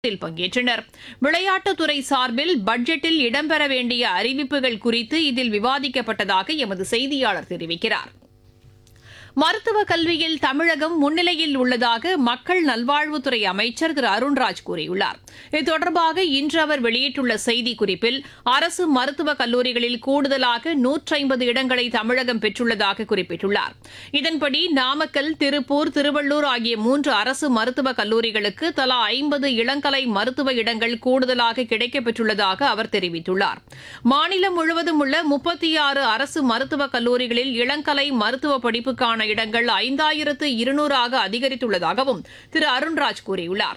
இதில் பங்கேற்றனர் விளையாட்டுத்துறை சார்பில் பட்ஜெட்டில் இடம்பெற வேண்டிய அறிவிப்புகள் குறித்து இதில் விவாதிக்கப்பட்டதாக எமது செய்தியாளர் தெரிவிக்கிறார் மருத்துவ கல்வியில் தமிழகம் முன்னிலையில் உள்ளதாக மக்கள் நல்வாழ்வுத்துறை அமைச்சர் திரு அருண்ராஜ் கூறியுள்ளார் இது தொடர்பாக இன்று அவர் வெளியிட்டுள்ள செய்திக்குறிப்பில் அரசு மருத்துவக் கல்லூரிகளில் கூடுதலாக நூற்றி ஐம்பது இடங்களை தமிழகம் பெற்றுள்ளதாக குறிப்பிட்டுள்ளார் இதன்படி நாமக்கல் திருப்பூர் திருவள்ளூர் ஆகிய மூன்று அரசு மருத்துவக் கல்லூரிகளுக்கு தலா ஐம்பது இளங்கலை மருத்துவ இடங்கள் கூடுதலாக கிடைக்கப்பெற்றுள்ளதாக அவர் தெரிவித்துள்ளார் மாநிலம் முழுவதும் உள்ள முப்பத்தி ஆறு அரசு மருத்துவக் கல்லூரிகளில் இளங்கலை மருத்துவ படிப்புக்கான இடங்கள் ஐந்தாயிரத்து இருநூறாக அதிகரித்துள்ளதாகவும் திரு அருண்ராஜ் கூறியுள்ளார்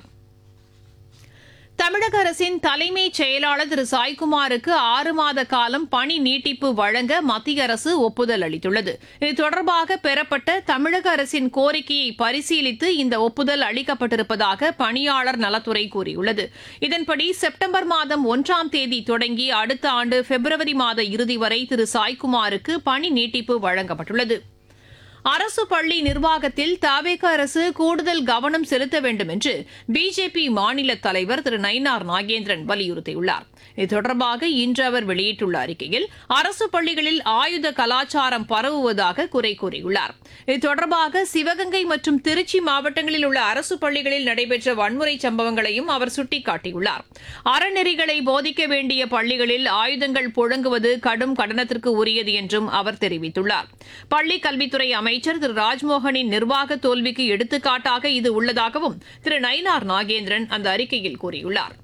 தமிழக அரசின் தலைமைச் செயலாளர் திரு சாய்குமாருக்கு ஆறு மாத காலம் பணி நீட்டிப்பு வழங்க மத்திய அரசு ஒப்புதல் அளித்துள்ளது இது தொடர்பாக பெறப்பட்ட தமிழக அரசின் கோரிக்கையை பரிசீலித்து இந்த ஒப்புதல் அளிக்கப்பட்டிருப்பதாக பணியாளர் நலத்துறை கூறியுள்ளது இதன்படி செப்டம்பர் மாதம் ஒன்றாம் தேதி தொடங்கி அடுத்த ஆண்டு பிப்ரவரி மாத இறுதி வரை திரு சாய்குமாருக்கு பணி நீட்டிப்பு வழங்கப்பட்டுள்ளது அரசு பள்ளி நிர்வாகத்தில் தாவேக அரசு கூடுதல் கவனம் செலுத்த வேண்டும் என்று பிஜேபி மாநில தலைவர் திரு நயினார் நாகேந்திரன் வலியுறுத்தியுள்ளார் இது தொடர்பாக இன்று அவர் வெளியிட்டுள்ள அறிக்கையில் அரசு பள்ளிகளில் ஆயுத கலாச்சாரம் பரவுவதாக குறை கூறியுள்ளார் இது தொடர்பாக சிவகங்கை மற்றும் திருச்சி மாவட்டங்களில் உள்ள அரசு பள்ளிகளில் நடைபெற்ற வன்முறை சம்பவங்களையும் அவர் சுட்டிக்காட்டியுள்ளார் அறநெறிகளை போதிக்க வேண்டிய பள்ளிகளில் ஆயுதங்கள் புழங்குவது கடும் கண்டனத்திற்கு உரியது என்றும் அவர் தெரிவித்துள்ளார் பள்ளிக் கல்வித்துறை அமைச்சர் திரு ராஜ்மோகனின் நிர்வாக தோல்விக்கு எடுத்துக்காட்டாக இது உள்ளதாகவும் திரு நயினார் நாகேந்திரன் அந்த அறிக்கையில் கூறியுள்ளார்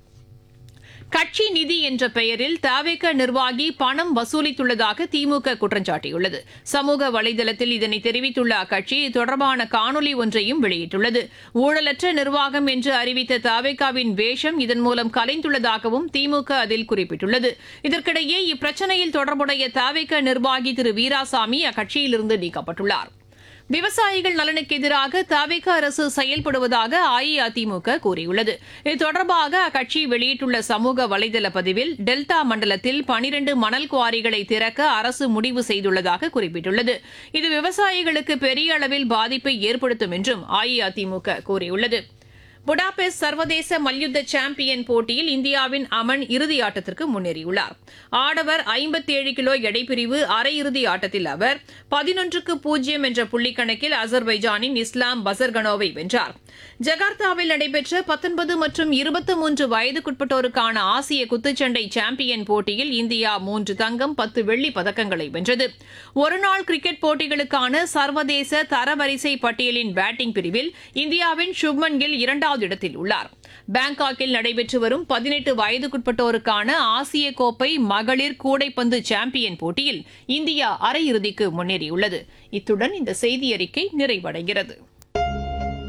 கட்சி நிதி என்ற பெயரில் தவேக நிர்வாகி பணம் வசூலித்துள்ளதாக திமுக குற்றம் சாட்டியுள்ளது சமூக வலைதளத்தில் இதனை தெரிவித்துள்ள அக்கட்சி இது தொடர்பான காணொலி ஒன்றையும் வெளியிட்டுள்ளது ஊழலற்ற நிர்வாகம் என்று அறிவித்த தவேகாவின் வேஷம் இதன் மூலம் கலைந்துள்ளதாகவும் திமுக அதில் குறிப்பிட்டுள்ளது இதற்கிடையே இப்பிரச்சனையில் தொடர்புடைய தவேக நிர்வாகி திரு வீராசாமி அக்கட்சியிலிருந்து நீக்கப்பட்டுள்ளார் விவசாயிகள் நலனுக்கு எதிராக தவிக அரசு செயல்படுவதாக அஇஅதிமுக கூறியுள்ளது இது தொடர்பாக அக்கட்சி வெளியிட்டுள்ள சமூக வலைதள பதிவில் டெல்டா மண்டலத்தில் பனிரண்டு மணல் குவாரிகளை திறக்க அரசு முடிவு செய்துள்ளதாக குறிப்பிட்டுள்ளது இது விவசாயிகளுக்கு பெரிய அளவில் பாதிப்பை ஏற்படுத்தும் என்றும் அஇஅதிமுக கூறியுள்ளது புடாபெஸ்ட் சர்வதேச மல்யுத்த சாம்பியன் போட்டியில் இந்தியாவின் அமன் இறுதி ஆட்டத்திற்கு முன்னேறியுள்ளார் ஆடவர் ஐம்பத்தேழு கிலோ எடைப்பிரிவு அரையிறுதி ஆட்டத்தில் அவர் பதினொன்றுக்கு பூஜ்ஜியம் என்ற புள்ளிக்கணக்கில் அசர்பைஜானின் இஸ்லாம் பசர்கனோவை வென்றார் ஜகார்த்தாவில் நடைபெற்ற பத்தொன்பது மற்றும் இருபத்தி மூன்று வயதுக்குட்பட்டோருக்கான ஆசிய குத்துச்சண்டை சாம்பியன் போட்டியில் இந்தியா மூன்று தங்கம் பத்து வெள்ளி பதக்கங்களை வென்றது ஒருநாள் கிரிக்கெட் போட்டிகளுக்கான சர்வதேச தரவரிசை பட்டியலின் பேட்டிங் பிரிவில் இந்தியாவின் சுப்மன் கில் இரண்டாவது இடத்தில் உள்ளார் பாங்காக்கில் நடைபெற்று வரும் பதினெட்டு வயதுக்குட்பட்டோருக்கான ஆசிய கோப்பை மகளிர் கூடைப்பந்து சாம்பியன் போட்டியில் இந்தியா அரையிறுதிக்கு முன்னேறியுள்ளது இத்துடன் இந்த செய்தி அறிக்கை நிறைவடைகிறது